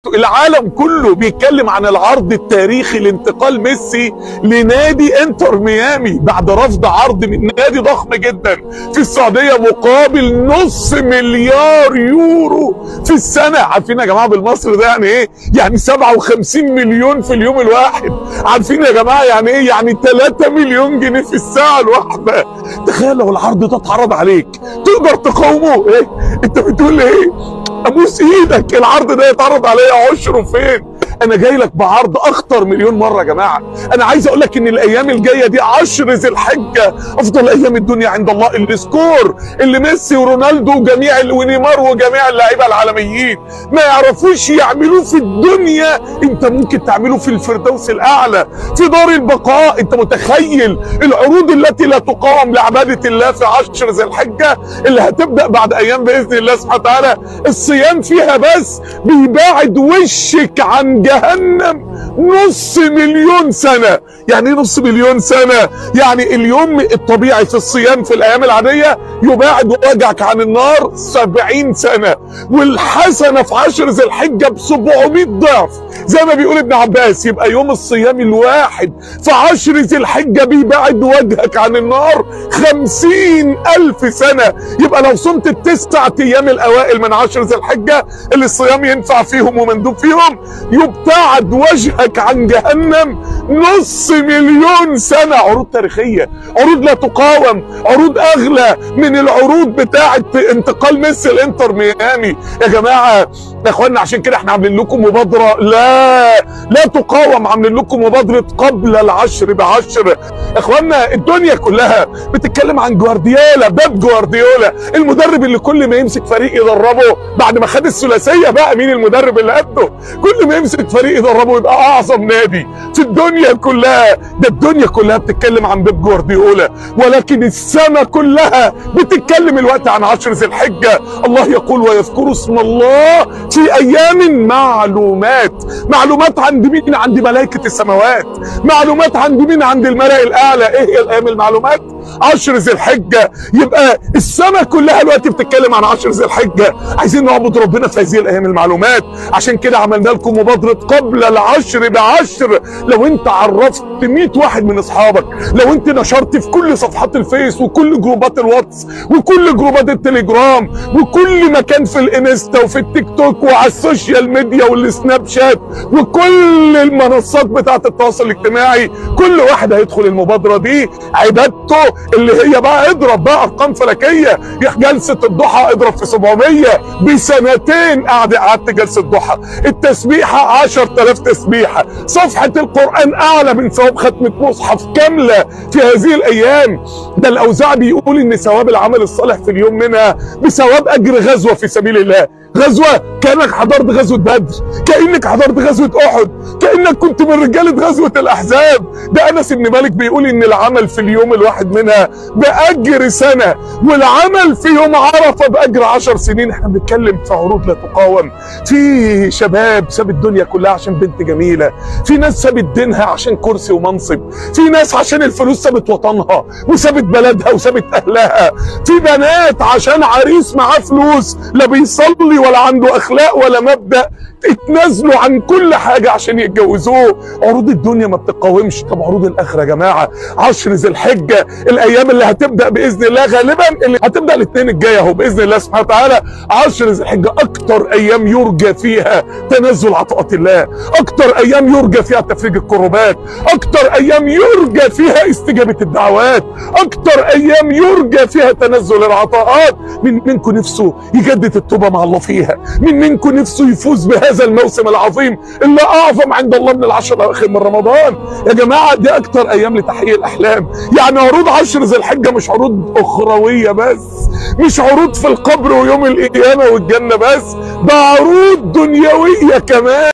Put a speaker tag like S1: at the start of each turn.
S1: العالم كله بيتكلم عن العرض التاريخي لانتقال ميسي لنادي انتر ميامي بعد رفض عرض من نادي ضخم جدا في السعوديه مقابل نص مليار يورو في السنه عارفين يا جماعه بالمصري ده يعني ايه؟ يعني 57 مليون في اليوم الواحد عارفين يا جماعه يعني ايه؟ يعني 3 مليون جنيه في الساعه الواحده تخيل لو العرض ده اتعرض عليك تقدر تقاومه ايه؟ انت بتقول ايه؟ ابوس ايدك العرض ده يتعرض عليا عشره فين انا جاي لك بعرض اخطر مليون مره يا جماعه انا عايز اقول لك ان الايام الجايه دي عشر ذي الحجه افضل ايام الدنيا عند الله السكور اللي ميسي ورونالدو وجميع ونيمار وجميع اللعيبه العالميين ما يعرفوش يعملوه في الدنيا انت ممكن تعمله في الفردوس الاعلى في دار البقاء انت متخيل العروض التي لا تقاوم لعباده الله في عشر ذي الحجه اللي هتبدا بعد ايام باذن الله سبحانه وتعالى الصيام فيها بس بيباعد وشك عن جهنم نص مليون سنة يعني ايه نص مليون سنة يعني اليوم الطبيعي في الصيام في الايام العادية يباعد وجعك عن النار سبعين سنة والحسنة في عشر ذي الحجة ب 700 ضعف زي ما بيقول ابن عباس يبقى يوم الصيام الواحد في عشر ذي الحجة بيبعد وجهك عن النار خمسين ألف سنة يبقى لو صمت التسعة أيام الأوائل من عشر ذي الحجة اللي الصيام ينفع فيهم ومندوب فيهم يبتعد وجهك عن جهنم نص مليون سنة عروض تاريخية عروض لا تقاوم عروض أغلى من العروض بتاعة انتقال ميسي لإنتر ميامي يا جماعة يا اخوانا عشان كده احنا عاملين لكم مبادرة لا لا تقاوم عاملين لكم مبادرة قبل العشر بعشر يا اخوانا الدنيا كلها بتتكلم عن جوارديولا باب جوارديولا المدرب اللي كل ما يمسك فريق يدربه بعد ما خد الثلاثية بقى مين المدرب اللي قده كل ما يمسك فريق يدربه يبقى اعظم نادي في الدنيا كلها ده الدنيا كلها بتتكلم عن بيب جوارديولا ولكن السنة كلها بتتكلم الوقت عن عشر ذي الحجة الله يقول ويذكروا اسم الله في ايام معلومات معلومات عند مين عند ملائكة السماوات معلومات عند مين عند الملأ الاعلى ايه هي الايام المعلومات عشر ذي الحجة يبقى السنة كلها الوقت بتتكلم عن عشر ذي الحجة عايزين نعبد ربنا في هذه الايام المعلومات عشان كده عملنا لكم مبادرة قبل العشر بعشر لو انت عرفت 100 واحد من اصحابك لو انت نشرت في كل صفحات الفيس وكل جروبات الواتس وكل جروبات التليجرام وكل مكان في الانستا وفي التيك توك وعلى السوشيال ميديا والسناب شات وكل المنصات بتاعت التواصل الاجتماعي كل واحد هيدخل المبادرة دي عبادته اللي هي بقى اضرب بقى ارقام فلكية جلسة الضحى اضرب في 700 بسنتين قعد قعدت جلسة ضحى التسبيحة 10000 تسبيحة صفحة القرآن اعلى من ثواب ختمة مصحف كاملة في هذه الايام ده الاوزاع بيقول ان ثواب العمل الصالح في اليوم منها بثواب اجر غزوة في سبيل الله غزوة كأنك حضرت غزوة بدر كأنك حضرت غزوة أحد كأنك كنت من رجالة غزوة الأحزاب ده أنس بن مالك بيقول إن العمل في اليوم الواحد منها بأجر سنة والعمل في يوم عرفة بأجر عشر سنين احنا بنتكلم في عروض لا تقاوم في شباب ساب الدنيا كلها عشان بنت جميلة في ناس سابت دينها عشان كرسي ومنصب في ناس عشان الفلوس سابت وطنها وسابت بلدها وسابت أهلها في بنات عشان عريس معاه فلوس لا بيصلي ولا عنده اخلاق ولا مبدا اتنازلوا عن كل حاجه عشان يتجوزوه عروض الدنيا ما بتقاومش طب عروض الاخره يا جماعه عشر ذي الحجه الايام اللي هتبدا باذن الله غالبا اللي هتبدا الاثنين الجاي اهو باذن الله سبحانه وتعالى عشر ذي الحجه اكتر ايام يرجى فيها تنزل عطاءات الله اكتر ايام يرجى فيها تفريج الكربات اكتر ايام يرجى فيها استجابه الدعوات اكتر ايام يرجى فيها تنزل العطاءات من منكم نفسه يجدد التوبه مع الله فيها من منكم نفسه يفوز بهذا الموسم العظيم اللي اعظم عند الله من العشر الاواخر من رمضان يا جماعه دي اكتر ايام لتحقيق الاحلام يعني عروض عشر ذي الحجه مش عروض اخرويه بس مش عروض في القبر ويوم القيامه والجنه بس ده عروض دنيويه كمان